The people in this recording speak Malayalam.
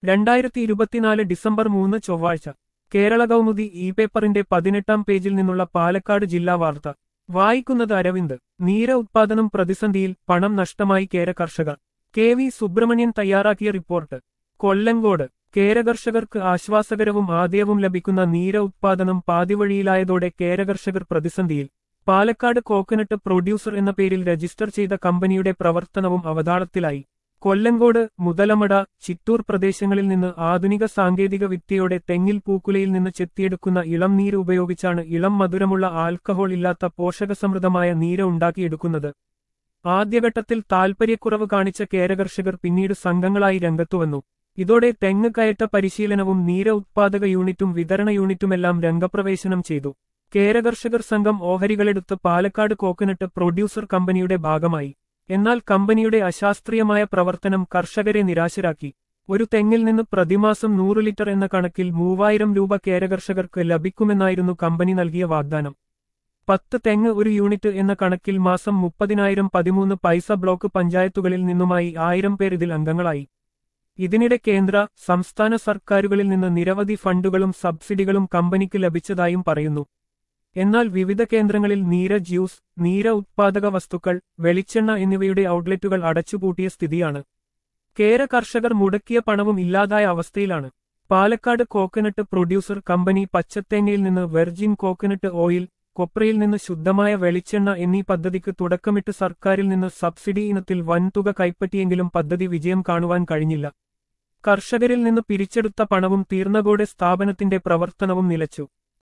രണ്ടായിരത്തി ഇരുപത്തിനാല് ഡിസംബർ മൂന്ന് ചൊവ്വാഴ്ച കേരള കൗമുദി ഇ പേപ്പറിന്റെ പതിനെട്ടാം പേജിൽ നിന്നുള്ള പാലക്കാട് ജില്ലാ വാർത്ത വായിക്കുന്നത് അരവിന്ദ് നീര ഉത്പാദനം പ്രതിസന്ധിയിൽ പണം നഷ്ടമായി കേര കർഷകർ കെ വി സുബ്രഹ്മണ്യൻ തയ്യാറാക്കിയ റിപ്പോർട്ട് കൊല്ലങ്കോട് കേരകർഷകർക്ക് ആശ്വാസകരവും ആദ്യവും ലഭിക്കുന്ന നീര ഉത്പാദനം പാതിവഴിയിലായതോടെ കേരകർഷകർ പ്രതിസന്ധിയിൽ പാലക്കാട് കോക്കനട്ട് പ്രൊഡ്യൂസർ എന്ന പേരിൽ രജിസ്റ്റർ ചെയ്ത കമ്പനിയുടെ പ്രവർത്തനവും അവതാളത്തിലായി കൊല്ലങ്കോട് മുതലമട ചിറ്റൂർ പ്രദേശങ്ങളിൽ നിന്ന് ആധുനിക സാങ്കേതിക വിദ്യയോടെ തെങ്ങിൽ പൂക്കുലയിൽ നിന്ന് ചെത്തിയെടുക്കുന്ന ഇളം നീര് ഉപയോഗിച്ചാണ് ഇളം മധുരമുള്ള ആൽക്കഹോൾ ഇല്ലാത്ത പോഷകസമൃദ്ധമായ നീര ഉണ്ടാക്കിയെടുക്കുന്നത് ആദ്യഘട്ടത്തിൽ താൽപര്യക്കുറവ് കാണിച്ച കേരകർഷകർ പിന്നീട് സംഘങ്ങളായി രംഗത്തുവന്നു ഇതോടെ തെങ്ങ് കയറ്റ പരിശീലനവും നീര ഉത്പാദക യൂണിറ്റും വിതരണ യൂണിറ്റുമെല്ലാം രംഗപ്രവേശനം ചെയ്തു കേരകർഷകർ സംഘം ഓഹരികളെടുത്ത് പാലക്കാട് കോക്കനട്ട് പ്രൊഡ്യൂസർ കമ്പനിയുടെ ഭാഗമായി എന്നാൽ കമ്പനിയുടെ അശാസ്ത്രീയമായ പ്രവർത്തനം കർഷകരെ നിരാശരാക്കി ഒരു തെങ്ങിൽ നിന്ന് പ്രതിമാസം നൂറ് ലിറ്റർ എന്ന കണക്കിൽ മൂവായിരം രൂപ കേരകർഷകർക്ക് ലഭിക്കുമെന്നായിരുന്നു കമ്പനി നൽകിയ വാഗ്ദാനം പത്ത് തെങ്ങ് ഒരു യൂണിറ്റ് എന്ന കണക്കിൽ മാസം മുപ്പതിനായിരം പതിമൂന്ന് പൈസ ബ്ലോക്ക് പഞ്ചായത്തുകളിൽ നിന്നുമായി ആയിരം പേർ ഇതിൽ അംഗങ്ങളായി ഇതിനിടെ കേന്ദ്ര സംസ്ഥാന സർക്കാരുകളിൽ നിന്ന് നിരവധി ഫണ്ടുകളും സബ്സിഡികളും കമ്പനിക്ക് ലഭിച്ചതായും പറയുന്നു എന്നാൽ വിവിധ കേന്ദ്രങ്ങളിൽ നീര ജ്യൂസ് നീര ഉത്പാദക വസ്തുക്കൾ വെളിച്ചെണ്ണ എന്നിവയുടെ ഔട്ട്ലെറ്റുകൾ അടച്ചുപൂട്ടിയ സ്ഥിതിയാണ് കേര കർഷകർ മുടക്കിയ പണവും ഇല്ലാതായ അവസ്ഥയിലാണ് പാലക്കാട് കോക്കനട്ട് പ്രൊഡ്യൂസർ കമ്പനി പച്ചത്തേങ്ങയിൽ നിന്ന് വെർജിൻ കോക്കനട്ട് ഓയിൽ കൊപ്രയിൽ നിന്ന് ശുദ്ധമായ വെളിച്ചെണ്ണ എന്നീ പദ്ധതിക്ക് തുടക്കമിട്ട് സർക്കാരിൽ നിന്ന് സബ്സിഡി ഇനത്തിൽ വൻതുക കൈപ്പറ്റിയെങ്കിലും പദ്ധതി വിജയം കാണുവാൻ കഴിഞ്ഞില്ല കർഷകരിൽ നിന്ന് പിരിച്ചെടുത്ത പണവും തീർന്നതോടെ സ്ഥാപനത്തിന്റെ പ്രവർത്തനവും നിലച്ചു